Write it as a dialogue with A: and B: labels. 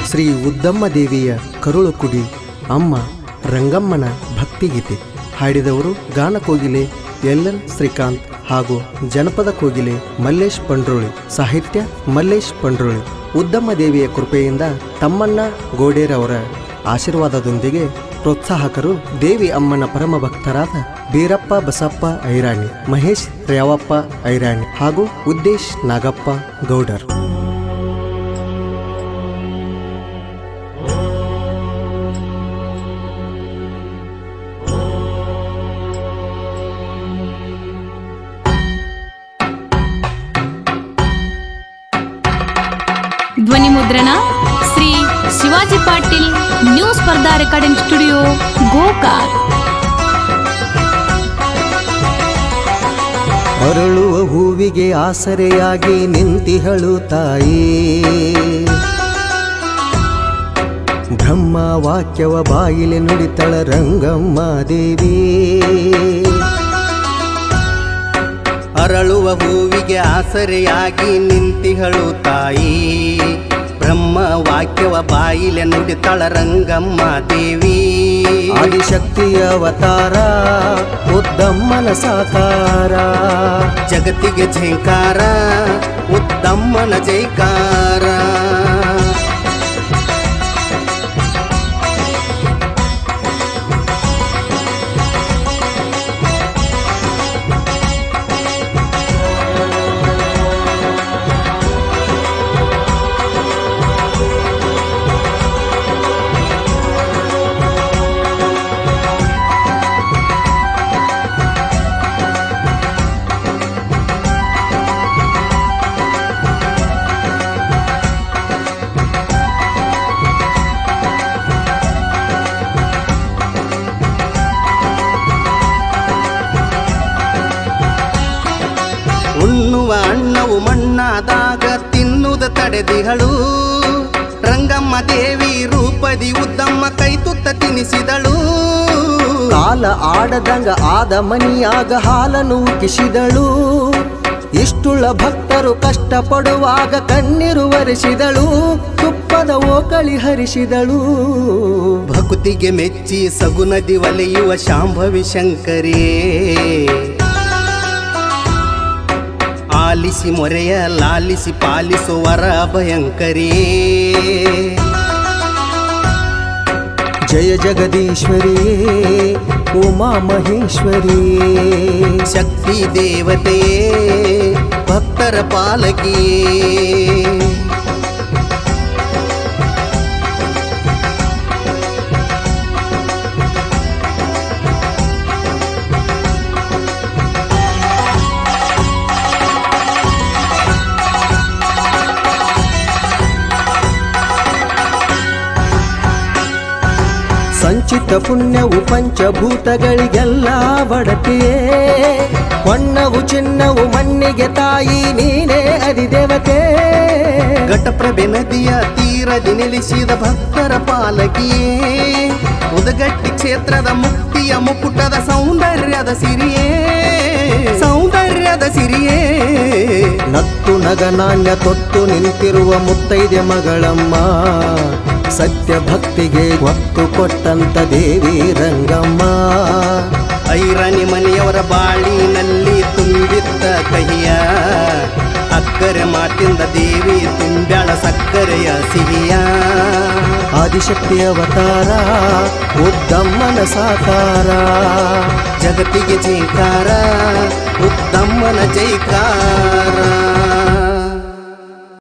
A: ಶ್ರೀ ಉದ್ದಮ್ಮ ದೇವಿಯ ಕರುಳು ಕುಡಿ ಅಮ್ಮ ರಂಗಮ್ಮನ ಭಕ್ತಿಗೀತೆ ಹಾಡಿದವರು ಗಾನ ಕೋಗಿಲೆ ಎಲ್ ಎನ್ ಶ್ರೀಕಾಂತ್ ಹಾಗೂ ಜನಪದ ಕೋಗಿಲೆ ಮಲ್ಲೇಶ್ ಪಂಡ್ರೋಳಿ ಸಾಹಿತ್ಯ ಮಲ್ಲೇಶ್ ಪಂಡ್ರೋಳಿ ಉದ್ದಮ್ಮ ದೇವಿಯ ಕೃಪೆಯಿಂದ ತಮ್ಮಣ್ಣ ಗೋಡೇರವರ ಆಶೀರ್ವಾದದೊಂದಿಗೆ ಪ್ರೋತ್ಸಾಹಕರು ದೇವಿ ಅಮ್ಮನ ಪರಮ ಭಕ್ತರಾದ ಬೀರಪ್ಪ ಬಸಪ್ಪ ಐರಾಣಿ ಮಹೇಶ್ ರೇವಪ್ಪ ಐರಾಣಿ ಹಾಗೂ ಉದ್ದೇಶ್ ನಾಗಪ್ಪ ಗೌಡರ್
B: ಧ್ವನಿ ಮುದ್ರಣ Shri Shivaji Patil new Spardha recording studio Gokak
A: ಅರಳುವ ಹೂವಿಗೆ ಆಸರೆಯಾಗಿ ನಿಂತಿಹಳು ತಾಯಿ ಬ್ರಹ್ಮ ವಾಕ್ಯವ ಬಾಯಿಲೆ ನುಡಿತಳ ರಂಗಮ್ಮ ದೇವಿ
C: ಅರಳುವ ಹೂವಿಗೆ ಆಸರೆಯಾಗಿ ನಿಂತಿಹಳು ತಾಯಿ ಬ್ರಹ್ಮ ವಾಕ್ಯವ ಬಾಯಿಲೆ ನುಡಿತಳ ರಂಗಮ್ಮ ದೇವಿ
A: ಆದಿಶಕ್ತಿಯ ಅವತಾರ ಉದ್ದಮ್ಮನ ಸಾಕಾರ
C: ಜಗತ್ತಿಗೆ ಝೇಂಕಾರ ಉದ್ದಮ್ಮನ ಜೈಕಾರ ಉಣ್ಣುವ ಅಣ್ಣವು ಮಣ್ಣಾದಾಗ ತಿನ್ನುದ ತಡೆದಿಹಳು ರಂಗಮ್ಮ ದೇವಿ ರೂಪದಿ ಉದ್ದಮ್ಮ ಕೈ ತುತ್ತ ತಿನಿಸಿದಳು
A: ಕಾಲ ಆಡದಂಗ ಆದ ಮನಿಯಾಗ ಹಾಲನು ಕಿಸಿದಳು ಇಷ್ಟುಳ್ಳ ಭಕ್ತರು ಕಷ್ಟಪಡುವಾಗ ಕಣ್ಣೀರು ಒರೆಸಿದಳು ತುಪ್ಪದ ಓಕಳಿ ಹರಿಸಿದಳು
C: ಭಕುತಿಗೆ ಮೆಚ್ಚಿ ಸಗುನದಿ ಒಲೆಯುವ ಶಾಂಭವಿ ಶಂಕರೇ ಆಲಿಸಿ ಮೊರೆಯ ಲಾಲಿಸಿ ಪಾಲಿಸುವರ ಭಯಂಕರೇ
A: ಜಯ ಜಗದೀಶ್ವರಿ ಉಮಾ ಮಹೇಶ್ವರಿ
C: ಶಕ್ತಿ ದೇವತೆಯೇ ಭಕ್ತರ ಪಾಲಕಿಯೇ
A: ಸಂಚಿತ ಪುಣ್ಯವು ಪಂಚಭೂತಗಳಿಗೆಲ್ಲ ಒಡತಿಯೇ ಹೊನ್ನವು ಚಿನ್ನವು ಮಣ್ಣಿಗೆ ತಾಯಿ ನೀನೇ ಅಧಿದೇವತೆ
C: ಘಟಪ್ರಭೆ ನದಿಯ ತೀರದಿ ನೆಲೆಸಿದ ಭಕ್ತರ ಪಾಲಕಿಯೇ ಉದಗಟ್ಟಿ ಕ್ಷೇತ್ರದ ಮುಕ್ತಿಯ ಮುಕುಟದ ಸೌಂದರ್ಯದ ಸಿರಿಯೇ ಸೌಂದರ್ಯದ ಸಿರಿಯೇ
A: ನತ್ತು ನಗನಾಣ್ಯ ತೊಟ್ಟು ನಿಂತಿರುವ ಮುತ್ತೈದೆ ಮಗಳಮ್ಮ ಸತ್ಯ ಭಕ್ತಿಗೆ ಒತ್ತು ಕೊಟ್ಟಂತ ದೇವಿ ರಂಗಮ್ಮ
C: ಐರಾಣಿ ಮನೆಯವರ ಬಾಳಿನಲ್ಲಿ ತುಂಬಿದ್ದ ಕಹಿಯ ಅಕ್ಕರೆ ಮಾತಿಂದ ದೇವಿ ತುಂಬ್ಯಾಳ ಸಕ್ಕರೆಯ ಸಿಹಿಯ
A: ಆದಿಶಕ್ತಿ ಅವತಾರ ಉದ್ದಮ್ಮನ ಸಾಕಾರ
C: ಜಗತ್ತಿಗೆ ಜೈಕಾರ ಉತ್ತಮ್ಮನ ಜೈಕಾರ